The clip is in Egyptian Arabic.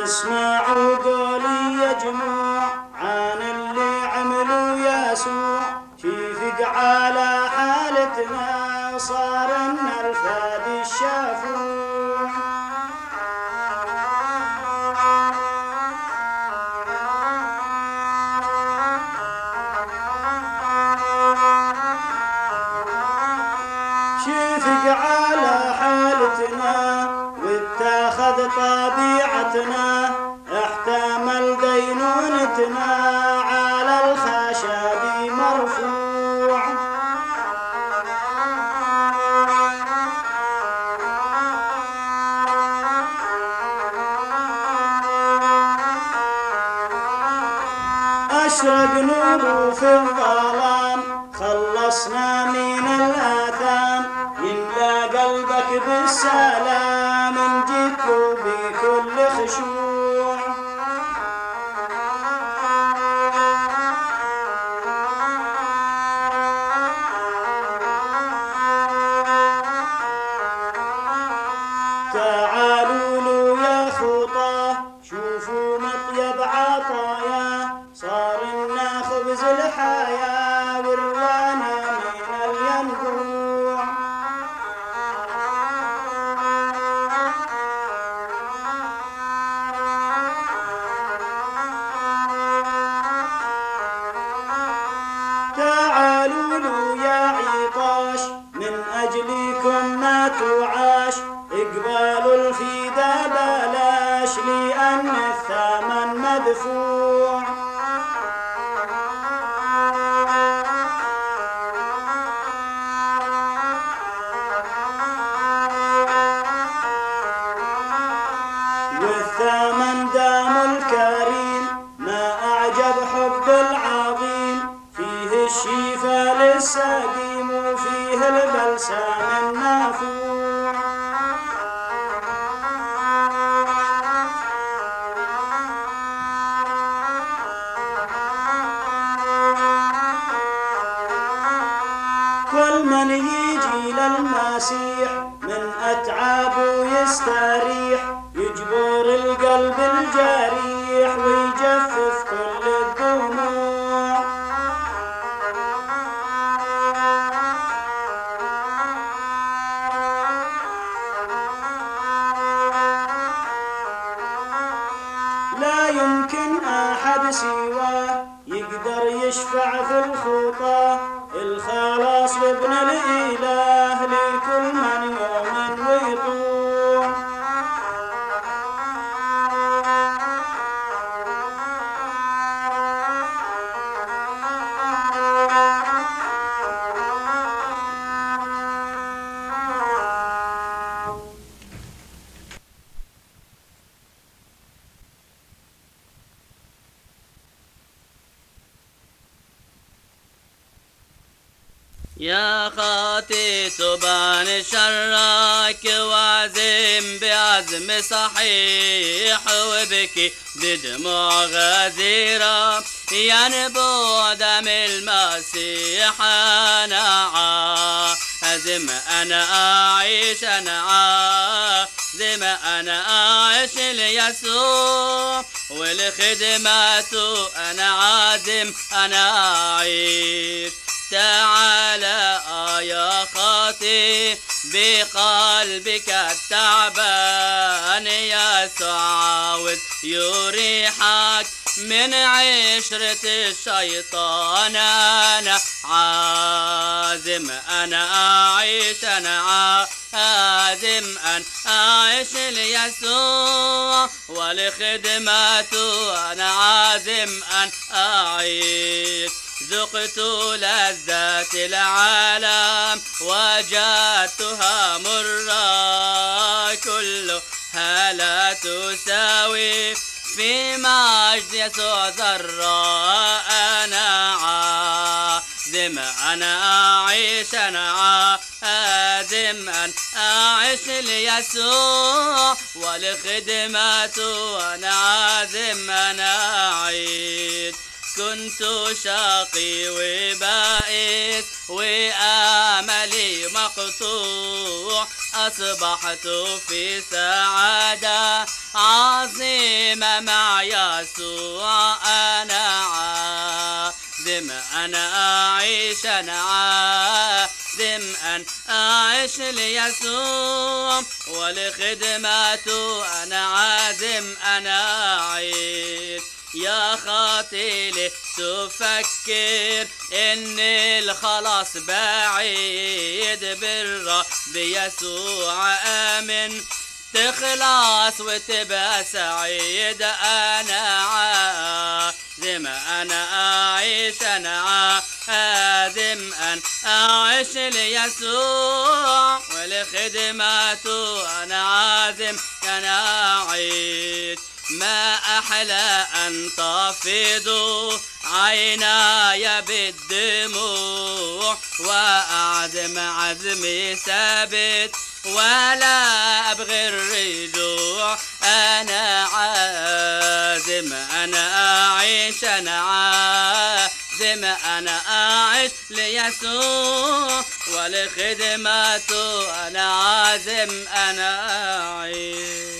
اسمعوا قولي يا جموع عن اللي عملوا يسوع شيفق على حالتنا صار لنا الفادي الشافوع شفق على حالتنا واتخذ طبيعتنا احتمل دينونتنا على الخشب مرفوع أشرق نور في الظلام خلصنا من الآثام يملى قلبك بالسلام نجيك بكل خشوع تعالوا له يا خطاه شوفوا مطيب عطايا صار لنا خبز الحياة وروانا من الينبوع تعالوا له يا عطاش من أجلكم ما تعاش اقبلوا الفدا بلاش لأن الثمن مدفوع والثمن دام الكريم ما أعجب حب العظيم فيه الشفاء للسقيم وفيه البلسم النافوع كل من يجي للمسيح من أتعابه يستريح يجبر القلب الجريح ويجفف كل الدموع لا يمكن أحد سواه يقدر يشفع في الخطى الخلاص لابن الإله لكل من يؤمن ويطوع يا خاطي تبان شرك وعزم بعزم صحيح وبكي بدموع غزيرة ينبوع دم المسيح أنا عازم أنا أعيش أنا عازم أنا أعيش ليسوع ولخدمته أنا عازم أنا أعيش تعالى آه يا خاطي بقلبك التعبان يسوع عاوز يريحك من عشرة الشيطان أنا عازم أنا أعيش أنا عازم أن أعيش ليسوع ولخدمته أنا عازم أن أعيش ذقت لذات العالم وجدتها مرة كلها لا تساوي في مجد يسوع ذرة أنا عازم أنا أعيش أنا عازم أن أعيش ليسوع ولخدمته أنا عازم أنا أعيش كنت شقي وبائس وآملي مقطوع أصبحت في سعادة عظيمة مع يسوع أنا عازم أنا أعيش أنا عازم أن أعيش ليسوع ولخدمته أنا عازم أنا أعيش يا خاطلي تفكر ان الخلاص بعيد بالرب يسوع امن تخلص وتبقى سعيد انا عازم انا اعيش انا عازم ان اعيش ليسوع ولخدمته انا عازم انا اعيش ما أحلى أن تفيض عيناي بالدموع وأعزم عزمي ثابت ولا أبغي الرجوع أنا عازم أنا أعيش أنا عازم أنا أعيش ليسوع ولخدمته أنا عازم أنا أعيش